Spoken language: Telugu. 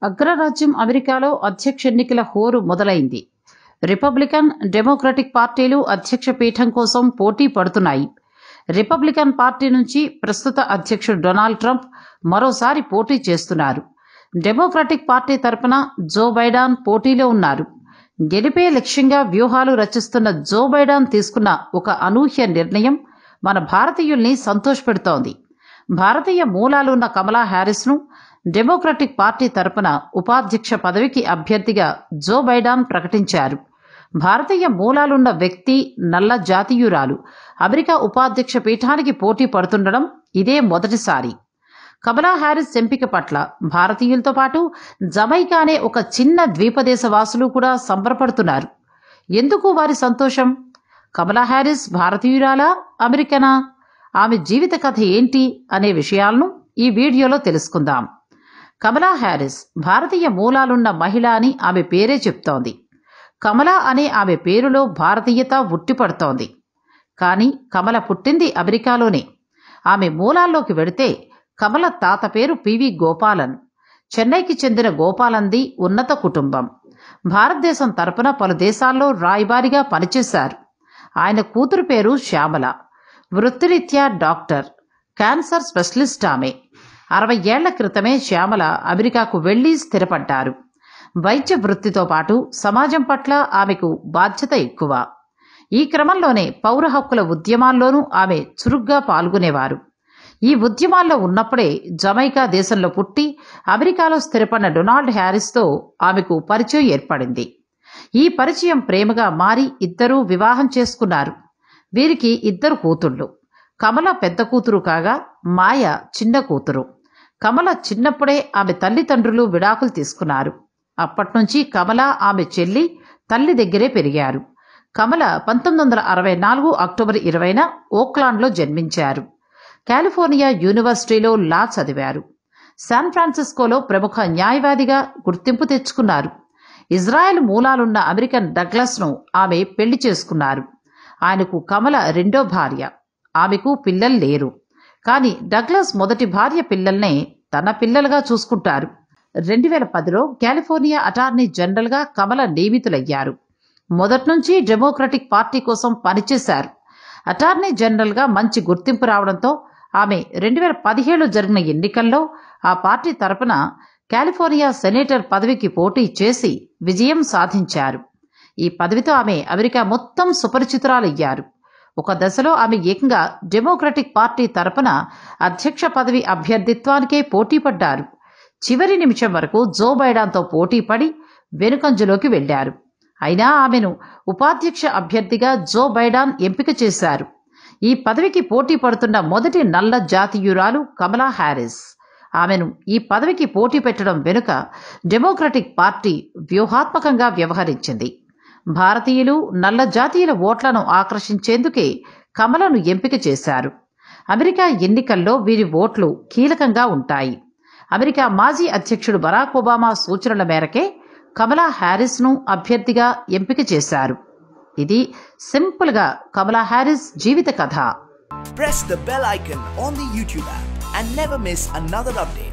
అగ్రరాజ్యం అమెరికాలో అధ్యక్ష ఎన్నికల హోరు మొదలైంది రిపబ్లికన్ డెమోక్రటిక్ పార్టీలు అధ్యక్ష పీఠం కోసం పోటీ పడుతున్నాయి రిపబ్లికన్ పార్టీ నుంచి ప్రస్తుత అధ్యక్షుడు డొనాల్డ్ ట్రంప్ మరోసారి పోటీ చేస్తున్నారు డెమోక్రటిక్ పార్టీ తరపున జో బైడాన్ పోటీలో ఉన్నారు గెలిపే లక్ష్యంగా వ్యూహాలు రచిస్తున్న జో బైడాన్ తీసుకున్న ఒక అనూహ్య నిర్ణయం మన భారతీయుల్ని సంతోషపెడుతోంది భారతీయ మూలాలున్న కమలా హ్యారిస్ను డెమోక్రటిక్ పార్టీ తరపున ఉపాధ్యక్ష పదవికి అభ్యర్థిగా జో బైడాన్ ప్రకటించారు భారతీయ మూలాలున్న వ్యక్తి నల్ల జాతీయురాలు అమెరికా ఉపాధ్యక్ష పీఠానికి పోటీ పడుతుండడం ఇదే మొదటిసారి కమలా హ్యారిస్ ఎంపిక పట్ల భారతీయులతో పాటు జమైకా అనే ఒక చిన్న ద్వీపదేశ వాసులు కూడా సంబరపడుతున్నారు ఎందుకు వారి సంతోషం కమలా హ్యారిస్ భారతీయురాలా అమెరికనా ఆమె జీవిత కథ ఏంటి అనే విషయాలను ఈ వీడియోలో తెలుసుకుందాం కమలా హ్యారిస్ భారతీయ మూలాలున్న మహిళ అని ఆమె పేరే చెప్తోంది కమల అనే ఆమె పేరులో భారతీయత ఉట్టిపడుతోంది కానీ కమల పుట్టింది అమెరికాలోనే ఆమె మూలాల్లోకి వెడితే కమల తాత పేరు పివి గోపాలన్ చెన్నైకి చెందిన గోపాలంది ఉన్నత కుటుంబం భారతదేశం తరపున పలు దేశాల్లో రాయబారిగా పనిచేశారు ఆయన కూతురు పేరు శ్యామల వృత్తిరీత్యా డాక్టర్ క్యాన్సర్ స్పెషలిస్ట్ ఆమె అరవై ఏళ్ల క్రితమే శ్యామల అమెరికాకు వెళ్లి స్థిరపడ్డారు వైద్య వృత్తితో పాటు సమాజం పట్ల ఆమెకు బాధ్యత ఎక్కువ ఈ క్రమంలోనే పౌర హక్కుల ఉద్యమాల్లోనూ ఆమె చురుగ్గా పాల్గొనేవారు ఈ ఉద్యమాల్లో ఉన్నప్పుడే జమైకా దేశంలో పుట్టి అమెరికాలో స్థిరపడిన డొనాల్డ్ హ్యారిస్తో ఆమెకు పరిచయం ఏర్పడింది ఈ పరిచయం ప్రేమగా మారి ఇద్దరూ వివాహం చేసుకున్నారు వీరికి ఇద్దరు కూతుళ్ళు కమల పెద్ద కూతురు కాగా మాయ చిన్న కూతురు కమల చిన్నప్పుడే ఆమె తల్లిదండ్రులు విడాకులు తీసుకున్నారు అప్పట్నుంచి కమల ఆమె చెల్లి తల్లి దగ్గరే పెరిగారు కమల పంతొమ్మిది వందల అరవై నాలుగు అక్టోబర్ ఇరవైన ఓక్లాండ్లో జన్మించారు కాలిఫోర్నియా యూనివర్సిటీలో లా చదివారు శాన్ ఫ్రాన్సిస్కోలో ప్రముఖ న్యాయవాదిగా గుర్తింపు తెచ్చుకున్నారు ఇజ్రాయెల్ మూలాలున్న అమెరికన్ డగ్లస్ను ఆమె పెళ్లి చేసుకున్నారు ఆయనకు కమల రెండో భార్య ఆమెకు పిల్లలు లేరు కానీ డగ్లస్ మొదటి భార్య పిల్లల్నే తన పిల్లలుగా చూసుకుంటారు రెండు వేల పదిలో కాలిఫోర్నియా అటార్నీ జనరల్గా కమల నియమితులయ్యారు మొదటి నుంచి డెమోక్రటిక్ పార్టీ కోసం పనిచేశారు అటార్నీ జనరల్గా మంచి గుర్తింపు రావడంతో ఆమె రెండు వేల పదిహేడు జరిగిన ఎన్నికల్లో ఆ పార్టీ తరపున కాలిఫోర్నియా సెనేటర్ పదవికి పోటీ చేసి విజయం సాధించారు ఈ పదవితో ఆమె అమెరికా మొత్తం సుపరిచితురాలయ్యారు ఒక దశలో ఆమె ఏకంగా డెమోక్రటిక్ పార్టీ తరపున అధ్యక్ష పదవి అభ్యర్థిత్వానికే పోటీ పడ్డారు చివరి నిమిషం వరకు జో బైడాన్తో పోటీ పడి వెనుకంజలోకి వెళ్లారు అయినా ఆమెను ఉపాధ్యక్ష అభ్యర్థిగా జో బైడాన్ ఎంపిక చేశారు ఈ పదవికి పోటీ పడుతున్న మొదటి నల్ల జాతీయురాలు కమలా హ్యారిస్ ఆమెను ఈ పదవికి పోటీ పెట్టడం వెనుక డెమోక్రటిక్ పార్టీ వ్యూహాత్మకంగా వ్యవహరించింది భారతీయులు నల్ల జాతీయుల ఓట్లను ఆకర్షించేందుకే కమలను ఎంపిక చేశారు అమెరికా ఎన్నికల్లో వీరి ఓట్లు కీలకంగా ఉంటాయి అమెరికా మాజీ అధ్యక్షుడు బరాక్ ఒబామా సూచనల మేరకే కమలా హ్యారిస్ను అభ్యర్థిగా ఎంపిక చేశారు ఇది సింపుల్గా కమలా హ్యారిస్ జీవిత కథ Press the bell icon on the YouTube app and never miss another update.